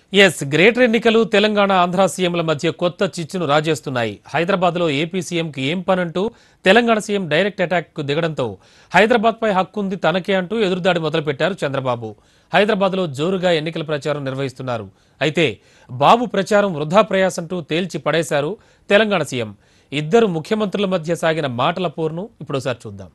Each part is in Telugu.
ఎస్ గ్రేటర్ ఎన్నికలు తెలంగాణ ఆంధ్ర సీఎంల మధ్య కొత్త చిచ్చును రాజేస్తున్నాయి హైదరాబాద్లో ఏపీ సీఎంకి ఏం పనంటూ తెలంగాణ సీఎం డైరెక్ట్ అటాక్కు దిగడంతో హైదరాబాద్పై హక్కుంది తనకే అంటూ ఎదురుదాడి మొదలుపెట్టారు చంద్రబాబు హైదరాబాద్లో జోరుగా ఎన్నికల ప్రచారం నిర్వహిస్తున్నారు అయితే బాబు ప్రచారం వృధా ప్రయాసంటూ తేల్చి పడేశారు తెలంగాణ సీఎం ఇద్దరు ముఖ్యమంత్రుల మధ్య సాగిన మాటల పోరును ఇప్పుడోసారి చూద్దాం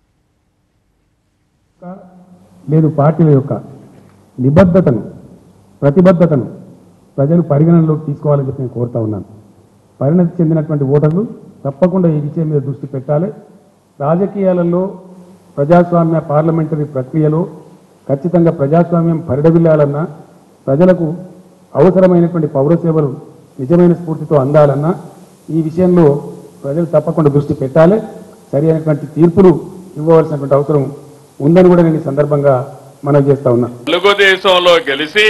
లేదు పార్టీల యొక్క నిబద్ధతను ప్రతిబద్ధతను ప్రజలు పరిగణనలోకి తీసుకోవాలని చెప్పి నేను కోరుతా ఉన్నాను పరిణతి చెందినటువంటి ఓటర్లు తప్పకుండా ఈ విషయం మీద దృష్టి పెట్టాలి రాజకీయాలలో ప్రజాస్వామ్య పార్లమెంటరీ ప్రక్రియలో ఖచ్చితంగా ప్రజాస్వామ్యం పరిడవిల్లాలన్నా ప్రజలకు అవసరమైనటువంటి పౌర సేవలు నిజమైన స్ఫూర్తితో అందాలన్నా ఈ విషయంలో ప్రజలు తప్పకుండా దృష్టి పెట్టాలి సరి అయినటువంటి తీర్పులు ఇవ్వవలసినటువంటి అవసరం ఉందని కూడా నేను ఈ సందర్భంగా మనవి చేస్తా ఉన్నా తెలుగుదేశంలో గెలిచి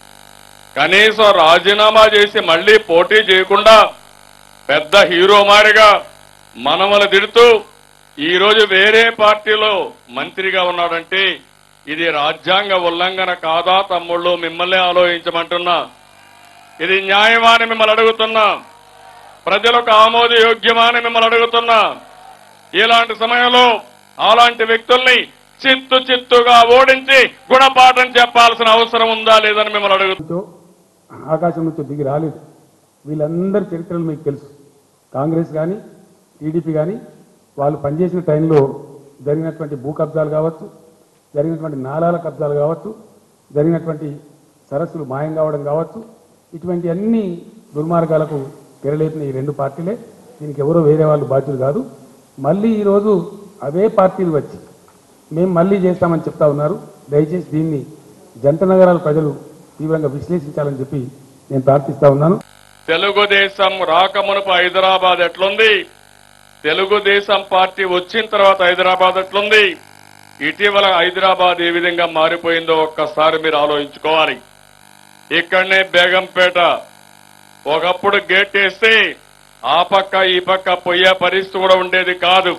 కనీసం రాజీనామా చేసి మళ్ళీ పోటీ చేయకుండా పెద్ద హీరో మారిగా మనమలు తిడుతూ ఈ రోజు వేరే పార్టీలో మంత్రిగా ఉన్నాడంటే ఇది రాజ్యాంగ ఉల్లంఘన కాదా తమ్ముళ్ళు మిమ్మల్ని ఆలోచించమంటున్నా ఇది న్యాయమా అని మిమ్మల్ని అడుగుతున్నా ప్రజలకు ఆమోదయోగ్యమా అని మిమ్మల్ని అడుగుతున్నా ఇలాంటి సమయంలో అలాంటి వ్యక్తుల్ని చిత్తు చిత్తుగా ఓడించి గుణపాఠం చెప్పాల్సిన అవసరం ఉందా లేదని మిమ్మల్ని అడుగుతున్నా నుంచో ఆకాశం నుంచో దిగి రాలేదు వీళ్ళందరి చరిత్రలు మీకు తెలుసు కాంగ్రెస్ కానీ టీడీపీ కానీ వాళ్ళు పనిచేసిన టైంలో జరిగినటువంటి భూ కబ్జాలు కావచ్చు జరిగినటువంటి నాలాల కబ్జాలు కావచ్చు జరిగినటువంటి సరస్సులు మాయం కావడం కావచ్చు ఇటువంటి అన్ని దుర్మార్గాలకు తెరలేపిన ఈ రెండు పార్టీలే దీనికి ఎవరో వేరే వాళ్ళు బాధ్యులు కాదు మళ్ళీ ఈరోజు అవే పార్టీలు వచ్చి మేము మళ్ళీ చేస్తామని చెప్తా ఉన్నారు దయచేసి దీన్ని జంట నగరాల ప్రజలు తీవ్రంగా విశ్లేషించాలని చెప్పి నేను ప్రార్థిస్తా ఉన్నాను తెలుగుదేశం రాకమునుపు హైదరాబాద్ ఎట్లుంది తెలుగుదేశం పార్టీ వచ్చిన తర్వాత హైదరాబాద్ ఎట్లుంది ఇటీవల హైదరాబాద్ ఏ విధంగా మారిపోయిందో ఒక్కసారి మీరు ఆలోచించుకోవాలి ఇక్కడనే బేగంపేట ఒకప్పుడు గేట్ వేస్తే ఆ పక్క ఈ పక్క పోయే పరిస్థితి కూడా ఉండేది కాదు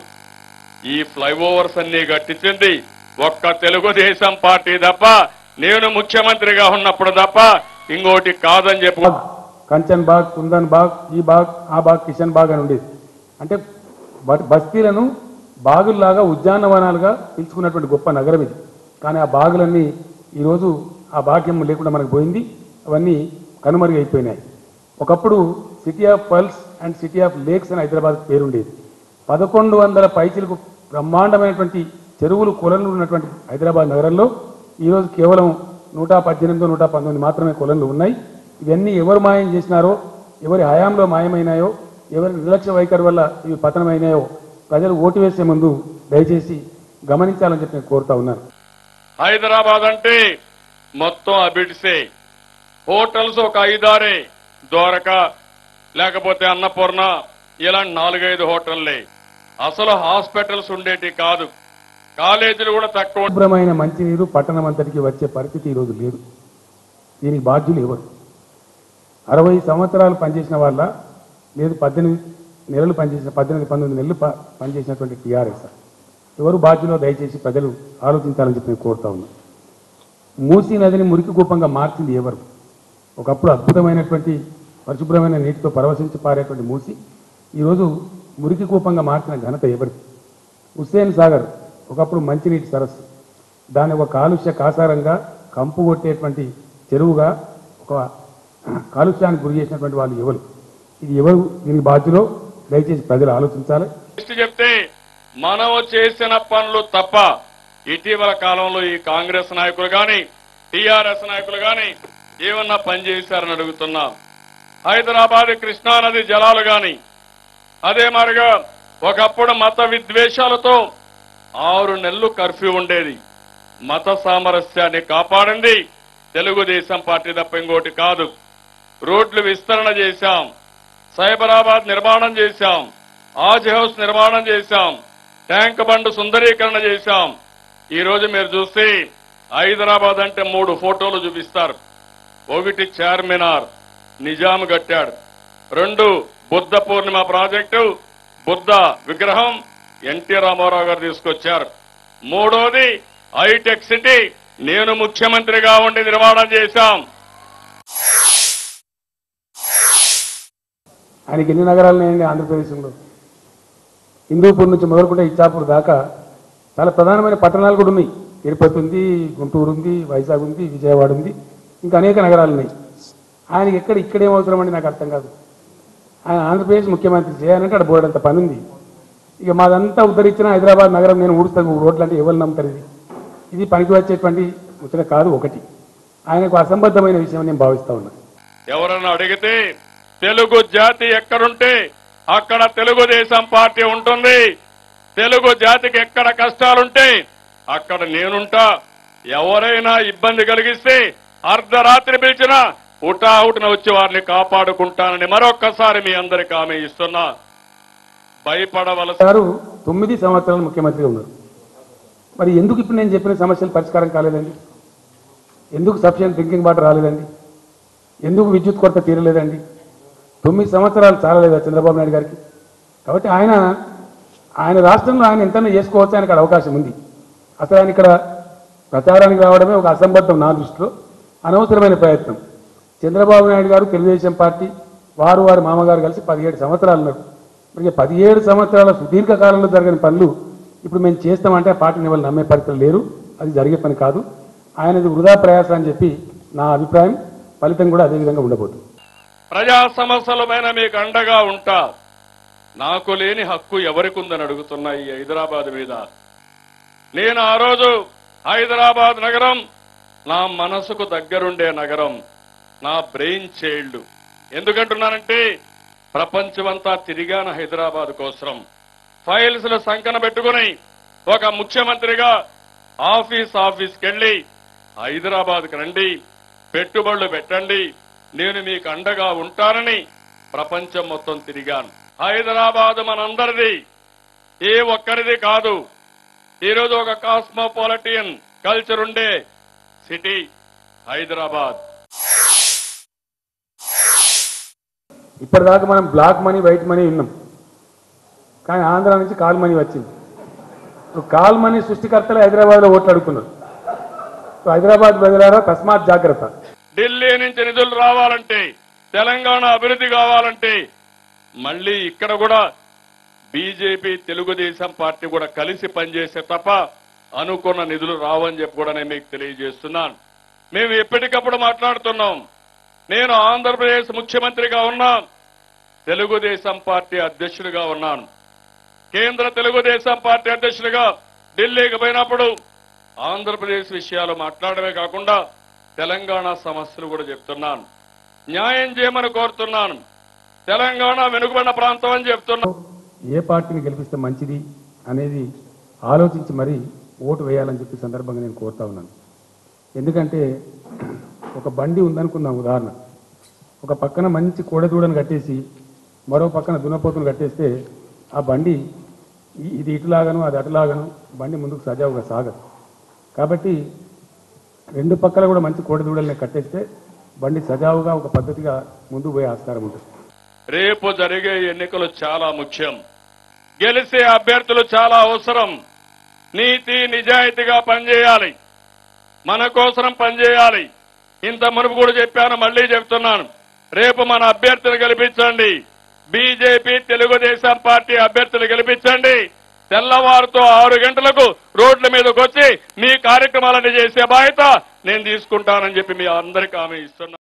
ఈ ఫ్లైఓవర్స్ అన్ని కట్టించింది ఒక్క తెలుగుదేశం పార్టీ తప్ప నేను ముఖ్యమంత్రిగా ఉన్నప్పుడు తప్ప ఇంకోటి కాదని చెప్పు బాగ్ కంచన్ బాగ్ కుందన్ బాగ్ ఈ బాగ్ ఆ బాగ్ కిషన్ బాగ్ అని ఉండేది అంటే బ- బస్తీలను బాగుల్లాగా ఉద్యానవనాలుగా పిలుచుకున్నటువంటి గొప్ప నగరం ఇది కానీ ఆ బాగులన్నీ ఈరోజు ఆ భాగ్యం లేకుండా మనకు పోయింది అవన్నీ కనుమరుగైపోయినాయి ఒకప్పుడు city of pearls and city of lakes అని హైదరాబాద్ పేరుండేది పదకొండు వందల పైచీలకు బ్రహ్మాండమైనటువంటి చెరువులు కొలన్లు ఉన్నటువంటి హైదరాబాద్ నగరంలో ఈరోజు కేవలం నూట పద్దెనిమిది నూట పంతొమ్మిది మాత్రమే కొలన్లు ఉన్నాయి ఇవన్నీ ఎవరు మాయం చేసినారో ఎవరి హయాంలో మాయమైనాయో ఎవరి నిర్లక్ష్య వైఖరి వల్ల ఇవి పతనమైనాయో ప్రజలు ఓటు వేసే ముందు దయచేసి గమనించాలని చెప్పి నేను కోరుతా ఉన్నాను హైదరాబాద్ అంటే మొత్తం అబిడ్సే హోటల్స్ ఒక ఐదారే ద్వారక లేకపోతే అన్నపూర్ణ ఇలాంటి నాలుగైదు హోటల్లే అసలు హాస్పిటల్స్ ఉండేటి కాదు కాలేజీలు కూడా తక్కువ శుభ్రమైన మంచినీరు పట్టణం అంతటికి వచ్చే పరిస్థితి ఈరోజు లేదు దీనికి బాధ్యులు ఎవరు అరవై సంవత్సరాలు పనిచేసిన వాళ్ళ లేదు పద్దెనిమిది నెలలు పనిచేసిన పద్దెనిమిది పంతొమ్మిది నెలలు ప- పనిచేసినటువంటి టీఆర్ఎస్ ఎవరు బాధ్యులో దయచేసి ప్రజలు ఆలోచించాలని చెప్పి నేను కోరుతా ఉన్నాను మూసీ నదిని మురికి కూపంగా మార్చింది ఎవరు ఒకప్పుడు అద్భుతమైనటువంటి పరిశుభ్రమైన నీటితో పరవశించి పారేటువంటి మూసి ఈరోజు మురికి కూపంగా మార్చిన ఘనత ఎవరిది హుస్సేన్ సాగర్ ఒకప్పుడు మంచినీటి సరస్సు దాని ఒక కాలుష్య కాసారంగా కంపు కొట్టేటువంటి చెరువుగా ఒక కాలుష్యానికి గురి చేసినటువంటి వాళ్ళు ఎవరు ఇది ఎవరు దీనికి బాధ్యులో దయచేసి ప్రజలు ఆలోచించాలి లిస్ట్ చెప్తే మనం చేసిన పనులు తప్ప ఇటీవల కాలంలో ఈ కాంగ్రెస్ నాయకులు గాని టీఆర్ఎస్ నాయకులు గాని ఏమన్నా పని చేశారని అడుగుతున్నా హైదరాబాద్ కృష్ణానది జలాలు గాని అదే మాదిరిగా ఒకప్పుడు మత విద్వేషాలతో ఆరు నెలలు కర్ఫ్యూ ఉండేది మత సామరస్యాన్ని కాపాడింది తెలుగుదేశం పార్టీ తప్ప ఇంకోటి కాదు రోడ్లు విస్తరణ చేశాం సైబరాబాద్ నిర్మాణం చేశాం ఆజ్ హౌస్ నిర్మాణం చేశాం ట్యాంక్ బండ్ సుందరీకరణ చేశాం ఈ రోజు మీరు చూస్తే హైదరాబాద్ అంటే మూడు ఫోటోలు చూపిస్తారు ఒకటి చార్మినార్ నిజాం కట్టాడు రెండు బుద్ధ పూర్ణిమ ప్రాజెక్టు బుద్ధ విగ్రహం ఎన్టీ రామారావు గారు తీసుకొచ్చారు మూడోది హైటెక్ సిటీ నేను ముఖ్యమంత్రిగా ఉండి నిర్మాణం చేశాం ఆయనకి ఎన్ని నగరాలు ఉన్నాయండి ఆంధ్రప్రదేశ్లో హిందూపూర్ నుంచి మొదలుకుంటే ఇచ్చాపూర్ దాకా చాలా ప్రధానమైన పట్టణాలు కూడా ఉన్నాయి తిరుపతి ఉంది గుంటూరు ఉంది వైజాగ్ ఉంది విజయవాడ ఉంది ఇంకా అనేక నగరాలు ఉన్నాయి ఆయనకి ఎక్కడ ఇక్కడేం అవసరం అండి నాకు అర్థం కాదు ఆయన ఆంధ్రప్రదేశ్ ముఖ్యమంత్రి చేయాలంటే అక్కడ బోర్డంత పని ఉంది ఇక మాదంతా ఉద్ధరించిన హైదరాబాద్ నగరం నేను ఊడుస్తాను రోడ్లు అంటే ఎవరు నమ్ముతారు ఇది ఇది పనికి వచ్చేటువంటి ముచ్చట కాదు ఒకటి ఆయనకు అసంబద్ధమైన విషయం నేను భావిస్తా ఉన్నాను ఎవరన్నా అడిగితే తెలుగు జాతి ఎక్కడుంటే అక్కడ తెలుగుదేశం పార్టీ ఉంటుంది తెలుగు జాతికి ఎక్కడ కష్టాలుంటే అక్కడ నేనుంటా ఎవరైనా ఇబ్బంది కలిగిస్తే అర్ధరాత్రి పిలిచినా హుటాహుటిన వచ్చి వారిని కాపాడుకుంటానని మరొక్కసారి మీ అందరికి హామీ ఇస్తున్నా భయపడవలసిన గారు తొమ్మిది సంవత్సరాలు ముఖ్యమంత్రిగా ఉన్నారు మరి ఎందుకు ఇప్పుడు నేను చెప్పిన సమస్యలు పరిష్కారం కాలేదండి ఎందుకు సఫిషియెంట్ డ్రింకింగ్ వాటర్ రాలేదండి ఎందుకు విద్యుత్ కొరత తీరలేదండి తొమ్మిది సంవత్సరాలు చాలలేదా చంద్రబాబు నాయుడు గారికి కాబట్టి ఆయన ఆయన రాష్ట్రంలో ఆయన ఎంతైనా చేసుకోవచ్చు ఆయనకు అక్కడ అవకాశం ఉంది అసలు ఆయన ఇక్కడ ప్రచారానికి రావడమే ఒక అసంబద్ధం నా దృష్టిలో అనవసరమైన ప్రయత్నం చంద్రబాబు నాయుడు గారు తెలుగుదేశం పార్టీ వారు వారి మామగారు కలిసి పదిహేడు సంవత్సరాలు ఉన్నారు మరి పదిహేడు సంవత్సరాల సుదీర్ఘ కాలంలో జరగని పనులు ఇప్పుడు మేము చేస్తామంటే ఆ పార్టీని వాళ్ళు నమ్మే పరిస్థితులు లేరు అది జరిగే పని కాదు ఆయనది వృధా ప్రయాస అని చెప్పి నా అభిప్రాయం ఫలితం కూడా అదే విధంగా ఉండబోతుంది ప్రజా సమస్యల పైన మీకు అండగా ఉంటా నాకు లేని హక్కు ఎవరికి ఉందని అడుగుతున్నా ఈ హైదరాబాద్ మీద నేను ఆ రోజు హైదరాబాద్ నగరం నా మనసుకు దగ్గరుండే నగరం నా బ్రెయిన్ చైల్డ్ ఎందుకంటున్నానంటే ప్రపంచమంతా తిరిగాను హైదరాబాద్ కోసం ఫైల్స్ సంకన పెట్టుకుని ఒక ముఖ్యమంత్రిగా ఆఫీస్ ఆఫీస్కి వెళ్ళి హైదరాబాద్కి రండి పెట్టుబడులు పెట్టండి నేను మీకు అండగా ఉంటానని ప్రపంచం మొత్తం తిరిగాను హైదరాబాద్ మనందరిది ఏ ఒక్కరిది కాదు ఈరోజు ఒక కాస్మోపాలిటియన్ కల్చర్ ఉండే సిటీ హైదరాబాద్ ఇప్పటిదాకా మనం బ్లాక్ మనీ వైట్ మనీ విన్నాం కానీ ఆంధ్ర నుంచి కాల్ మనీ వచ్చింది సో కాల్ మనీ సృష్టికర్తలు హైదరాబాద్లో ఓట్లు అడుగుతున్నారు సో హైదరాబాద్ ప్రజలారా తస్మాత్ జాగ్రత్త ఢిల్లీ నుంచి నిధులు రావాలంటే తెలంగాణ అభివృద్ధి కావాలంటే మళ్ళీ ఇక్కడ కూడా బీజేపీ తెలుగుదేశం పార్టీ కూడా కలిసి పనిచేసే తప్ప అనుకున్న నిధులు రావని చెప్పి కూడా నేను మీకు తెలియజేస్తున్నాను మేము ఎప్పటికప్పుడు మాట్లాడుతున్నాం నేను ఆంధ్రప్రదేశ్ ముఖ్యమంత్రిగా ఉన్నా తెలుగుదేశం పార్టీ అధ్యక్షుడిగా ఉన్నాను కేంద్ర తెలుగుదేశం పార్టీ అధ్యక్షుడిగా ఢిల్లీకి పోయినప్పుడు ఆంధ్రప్రదేశ్ విషయాలు మాట్లాడమే కాకుండా తెలంగాణ సమస్యలు కూడా చెప్తున్నాను న్యాయం చేయమని కోరుతున్నాను తెలంగాణ వెనుకబడిన ప్రాంతం అని చెప్తున్నాను ఏ పార్టీని గెలిపిస్తే మంచిది అనేది ఆలోచించి మరీ ఓటు వేయాలని చెప్పి సందర్భంగా నేను కోరుతా ఉన్నాను ఎందుకంటే ఒక బండి ఉందనుకుందాం ఉదాహరణ ఒక పక్కన మంచి కోడెదూడను కట్టేసి మరో పక్కన దున్నపోతును కట్టేస్తే ఆ బండి ఇ- ఇది ఇటులాగను అది అటులాగను బండి ముందుకు సజావుగా సాగదు కాబట్టి రెండు పక్కల కూడా మంచి కోడెదూడల్ని కట్టేస్తే బండి సజావుగా ఒక పద్ధతిగా ముందుకు పోయే ఆస్కారం ఉంటుంది రేపు జరిగే ఎన్నికలు చాలా ముఖ్యం గెలిచే అభ్యర్థులు చాలా అవసరం నీతి నిజాయితీగా పనిచేయాలి మన కోసం పనిచేయాలి ఇంత మునుపు కూడా చెప్పాను మళ్ళీ చెప్తున్నాను రేపు మన అభ్యర్థులు గెలిపించండి బీజేపీ తెలుగుదేశం పార్టీ అభ్యర్థులు గెలిపించండి తెల్లవారుతో ఆరు గంటలకు రోడ్ల మీదకి వచ్చి మీ కార్యక్రమాలన్నీ చేసే బాధ్యత నేను తీసుకుంటానని చెప్పి మీ అందరికీ హామీ ఇస్తున్నాను